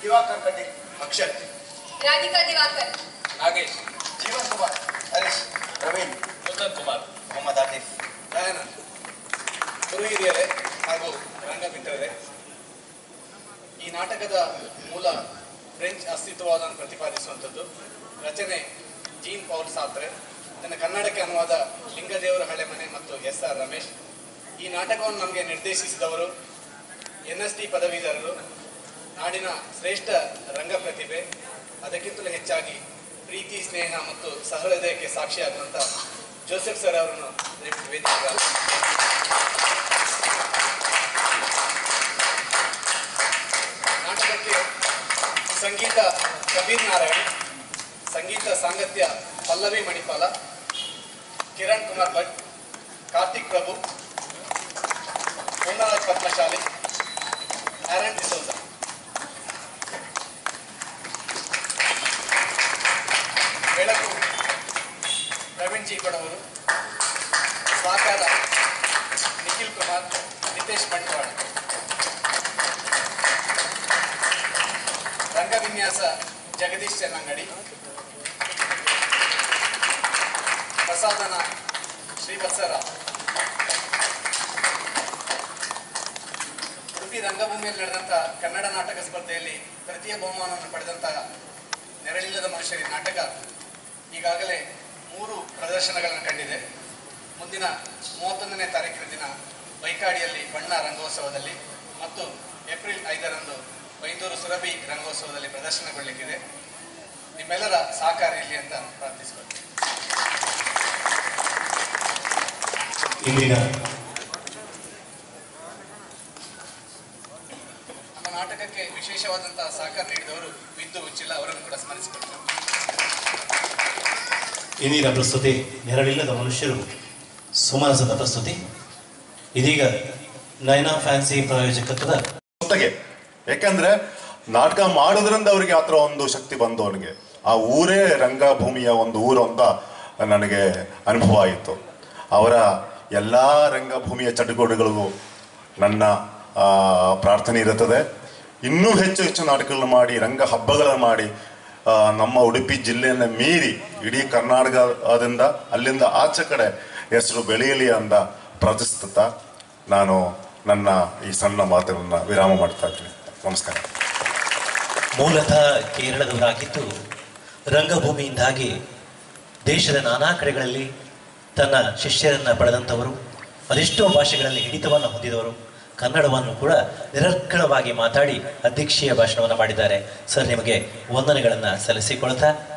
ದಿವಾಕರ್ ಕಡ್ಡಿ ಅಕ್ಷಯ್ ರಾಧಿಕಾ ದಿವಾಕರ್ ನಾಗೇಶ್ ಜೀವನ್ ಕುಮಾರ್ ಹರೀಶ್ ಪ್ರವೀಣ್ ಕುಂದನ್ ಕುಮಾರ್ ಮೊಹಮ್ಮದ್ ಆತಿಫ್ ದಯಾನಂದ್ ಗುರು ಹಿರಿಯರೇ ಹಾಗೂ ರಂಗಮಿತ್ರರೇ ಈ ನಾಟಕದ ಮೂಲ ಫ್ರೆಂಚ್ ಅಸ್ತಿತ್ವವಾದನ್ನು ಪ್ರತಿಪಾದಿಸುವಂಥದ್ದು ರಚನೆ ಜೀನ್ ಪೌಲ್ ಸಾತ್ರೆ ಇದನ್ನು ಕನ್ನಡಕ್ಕೆ ಅನುವಾದ ಲಿಂಗದೇವರ ಹಳೆಮನೆ ಮತ್ತು ಎಸ್ ಆರ್ ರಮೇಶ್ ಈ ನಾಟಕವನ್ನು ನಮಗೆ ನಿರ್ದೇಶಿಸಿದವರು ಎನ್ ಎಸ್ ಟಿ ಪದವೀಧರರು ನಾಡಿನ ಶ್ರೇಷ್ಠ ರಂಗ ಪ್ರತಿಭೆ ಅದಕ್ಕಿಂತಲೂ ಹೆಚ್ಚಾಗಿ ಪ್ರೀತಿ ಸ್ನೇಹ ಮತ್ತು ಸಹೃದಯಕ್ಕೆ ಸಾಕ್ಷಿಯಾಗುವಂಥ ಜೋಸೆಫ್ ಸರ್ ಅವರನ್ನು ದಯವಿಟ್ಟು ವೇದಿಕೆಗೆ ಆಹ್ವಾನಿಸಿ. ನಾಟಕಕ್ಕೆ ಸಂಗೀತ ಕಬೀರ್ ನಾರಾಯಣ್ ಸಂಗೀತ ಸಾಂಗತ್ಯ ಪಲ್ಲವಿ ಮಣಿಪಾಲ ಕಿರಣ್ ಕುಮಾರ್ ಭಟ್ ಕಾರ್ತಿಕ್ ಪ್ರಭು ಪೂರ್ಣರಾಜ್ ಪದ್ಮಶಾಲಿ ಆರನ್ ಡಿಸೋಜ ಬೆಳಕು ಪ್ರವೀಣ್ ಜಿ ಕೊಡವರು ಸಹಕಾರ ನಿಖಿಲ್ ಕುಮಾರ್ ನಿತೇಶ್ ಬಂಟ್ವಾಳ ರಂಗವಿನ್ಯಾಸ ಜಗದೀಶ್ ಚೆನ್ನಂಗಡಿ ಪ್ರಸಾದನ ಶ್ರೀವತ್ಸರಾವ್ ಉಡುಪಿ ರಂಗಭೂಮಿಯಲ್ಲಿ ನಡೆದಂಥ ಕನ್ನಡ ನಾಟಕ ಸ್ಪರ್ಧೆಯಲ್ಲಿ ತೃತೀಯ ಬಹುಮಾನವನ್ನು ಪಡೆದಂತಹ ನೆರಳಿಲ್ಲದ ಮನುಷ್ಯರಿ ನಾಟಕ ಈಗಾಗಲೇ ಮೂರು ಪ್ರದರ್ಶನಗಳನ್ನು ಕಂಡಿದೆ ಮುಂದಿನ ಮೂವತ್ತೊಂದನೇ ತಾರೀಕಿನ ದಿನ ಬೈಕಾಡಿಯಲ್ಲಿ ಬಣ್ಣ ರಂಗೋತ್ಸವದಲ್ಲಿ ಮತ್ತು ಏಪ್ರಿಲ್ ಐದರಂದು ಬೈಂದೂರು ಸುರಭಿ ರಂಗೋತ್ಸವದಲ್ಲಿ ಪ್ರದರ್ಶನಗೊಳ್ಳಲಿಕ್ಕಿದೆ ನಿಮ್ಮೆಲ್ಲರ ಸಹಕಾರ ಇರಲಿ ಅಂತ ಪ್ರಾರ್ಥಿಸ್ಕೊಳ್ತೀನಿ ಇಂದಿನ ನಮ್ಮ ನಾಟಕಕ್ಕೆ ವಿಶೇಷವಾದಂತಹ ಸಹಕಾರ ನೀಡಿದವರು ವಿದ್ದು ಉಚ್ಚಿಲ್ಲ ಅವರನ್ನು ಕೂಡ ಸ್ಮರಿಸಿಕೊಳ್ತೇವೆ ಇಂದಿನ ಪ್ರಸ್ತುತಿ ನೆರಳಿಲ್ಲದ ಮನುಷ್ಯರು ಸುಮನಸದ ಪ್ರಸ್ತುತಿ ಇದೀಗ ನೈನಾ ಫ್ಯಾನ್ಸಿ ಪ್ರಾಯೋಜಕತ್ವದ ಜೊತೆಗೆ ಯಾಕಂದ್ರೆ ನಾಟಕ ಮಾಡೋದ್ರಿಂದ ಅವರಿಗೆ ಆ ಥರ ಒಂದು ಶಕ್ತಿ ಬಂದು ಅವನಿಗೆ ಆ ಊರೇ ರಂಗಭೂಮಿಯ ಒಂದು ಊರು ಅಂತ ನನಗೆ ಅನುಭವ ಆಯಿತು ಅವರ ಎಲ್ಲ ರಂಗಭೂಮಿಯ ಚಟುವಟಿಕೆಗಳಿಗೂ ನನ್ನ ಆ, ಪ್ರಾರ್ಥನೆ ಇರುತ್ತದೆ ಇನ್ನೂ ಹೆಚ್ಚು ಹೆಚ್ಚು ನಾಟಕಗಳನ್ನು ಮಾಡಿ ರಂಗ ಹಬ್ಬಗಳನ್ನು ಮಾಡಿ ಆ, ನಮ್ಮ ಉಡುಪಿ ಜಿಲ್ಲೆಯನ್ನು ಮೀರಿ ಇಡೀ ಕರ್ನಾಟಕದಿಂದ ಅಲ್ಲಿಂದ ಆಚೆ ಕಡೆ ಹೆಸರು ಬೆಳೆಯಲಿ ಅಂತ ಪ್ರಾರ್ಥಿಸುತ್ತಾ ನಾನು ನನ್ನ ಈ ಸಣ್ಣ ಮಾತುಗಳನ್ನ ವಿರಾಮ ಮಾಡ್ತಾ ಇದ್ದೀನಿ ನಮಸ್ಕಾರ ಮೂಲತಃ ಕೇರಳದವರಾಗಿದ್ದು ರಂಗಭೂಮಿಯಿಂದಾಗಿ ದೇಶದ ನಾನಾ ಕಡೆಗಳಲ್ಲಿ ತನ್ನ ಶಿಷ್ಯರನ್ನ ಪಡೆದಂಥವರು ಅದೆಷ್ಟೋ ಭಾಷೆಗಳಲ್ಲಿ ಹಿಡಿತವನ್ನು ಹೊಂದಿದವರು ಕನ್ನಡವನ್ನು ಕೂಡ ನಿರರ್ಗಳವಾಗಿ ಮಾತಾಡಿ ಅಧ್ಯಕ್ಷೀಯ ಭಾಷಣವನ್ನು ಮಾಡಿದ್ದಾರೆ ಸರ್ ನಿಮಗೆ ವಂದನೆಗಳನ್ನು ಸಲ್ಲಿಸಿಕೊಳ್ತಾ